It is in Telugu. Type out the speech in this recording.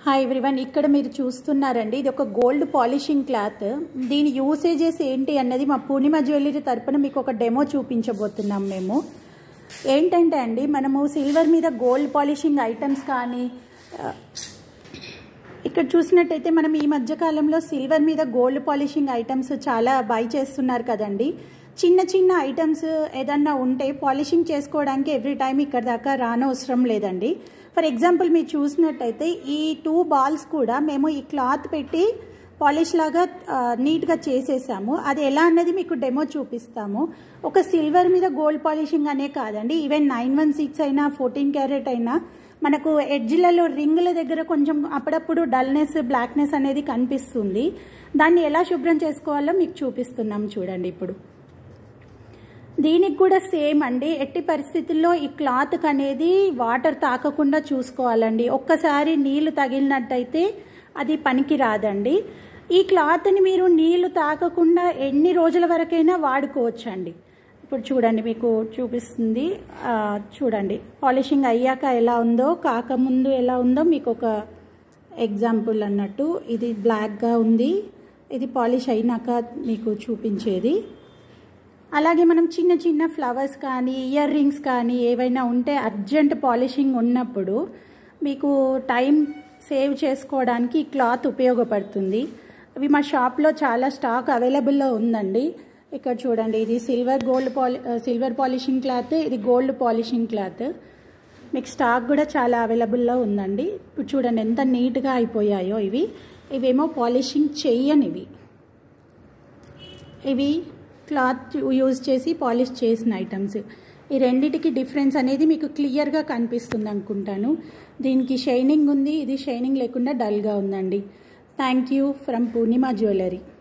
హాయ్ ఎవ్రీవన్ ఇక్కడ మీరు చూస్తున్నారండి ఇది ఒక గోల్డ్ పాలిషింగ్ క్లాత్ దీని యూసేజెస్ ఏంటి అన్నది మా పూర్ణిమ జ్యువెలరీ తరపున మీకు ఒక డెమో చూపించబోతున్నాం మేము ఏంటంటే అండి మనము సిల్వర్ మీద గోల్డ్ పాలిషింగ్ ఐటమ్స్ కానీ ఆ, ఇక్కడ చూసినట్టయితే మనం ఈ మధ్య కాలంలో సిల్వర్ మీద గోల్డ్ పాలిషింగ్ ఐటమ్స్ చాలా బై చేస్తున్నారు కదండి చిన్న చిన్న ఐటమ్స్ ఏదన్నా ఉంటే పాలిషింగ్ చేసుకోవడానికి ఎవ్రీ టైం ఇక్కడ దాకా రానవసరం లేదండి ఫర్ ఎగ్జాంపుల్ మీరు చూసినట్టయితే ఈ టూ బాల్స్ కూడా మేము ఈ క్లాత్ పెట్టి పాలిష్ లాగా ఆ, నీట్గా చేసేసాము అది ఎలా అన్నది మీకు డెమో చూపిస్తాము ఒక సిల్వర్ మీద గోల్డ్ పాలిషింగ్ అనే కాదండి ఈవెన్ నైన్ వన్ సిక్స్ అయినా ఫోర్టీన్ క్యారెట్ అయినా మనకు ఎడ్జ్లలో రింగుల దగ్గర కొంచెం అప్పుడప్పుడు డల్నెస్ బ్లాక్నెస్ అనేది కనిపిస్తుంది దాన్ని ఎలా శుభ్రం చేసుకోవాలో మీకు చూపిస్తున్నాం చూడండి ఇప్పుడు దీనికి కూడా సేమ్ అండి ఎట్టి పరిస్థితుల్లో ఈ క్లాత్ అనేది వాటర్ తాకకుండా చూసుకోవాలండి ఒక్కసారి నీళ్లు తగిలినట్టయితే అది పనికి రాదండి ఈ క్లాత్ని మీరు నీళ్లు తాకకుండా ఎన్ని రోజుల వరకైనా వాడుకోవచ్చండి ఇప్పుడు చూడండి మీకు చూపిస్తుంది ఆ, చూడండి పాలిషింగ్ అయ్యాక ఎలా ఉందో కాకముందు ఎలా ఉందో మీకు ఒక ఎగ్జాంపుల్ అన్నట్టు ఇది బ్లాక్గా ఉంది ఇది పాలిష్ అయినాక మీకు చూపించేది అలాగే మనం చిన్న చిన్న ఫ్లవర్స్ కానీ ఇయర్ రింగ్స్ కానీ ఏవైనా ఉంటే అర్జెంట్ పాలిషింగ్ ఉన్నప్పుడు మీకు టైం సేవ్ చేసుకోవడానికి ఈ క్లాత్ ఉపయోగపడుతుంది అవి మా షాప్లో చాలా స్టాక్ అవైలబుల్లో ఉందండి ఇక్కడ చూడండి ఇది silver gold poli silver polishing cloth ఇది గోల్డ్ పాలిషింగ్ క్లాత్ మీకు స్టాక్ కూడా చాలా అవైలబుల్లో ఉందండి ఇప్పుడు చూడండి ఎంత నీట్గా అయిపోయాయో ఇవి ఇవేమో పాలిషింగ్ చెయ్యనివి ఇవి క్లాత్ యూజ్ చేసి పాలిష్ చేసిన ఐటమ్స్ ఈ రెండిటికి డిఫరెన్స్ అనేది మీకు క్లియర్గా కనిపిస్తుంది అనుకుంటాను దీనికి షైనింగ్ ఉంది ఇది షైనింగ్ లేకుండా డల్గా ఉందండి thank you from Purnima jewellery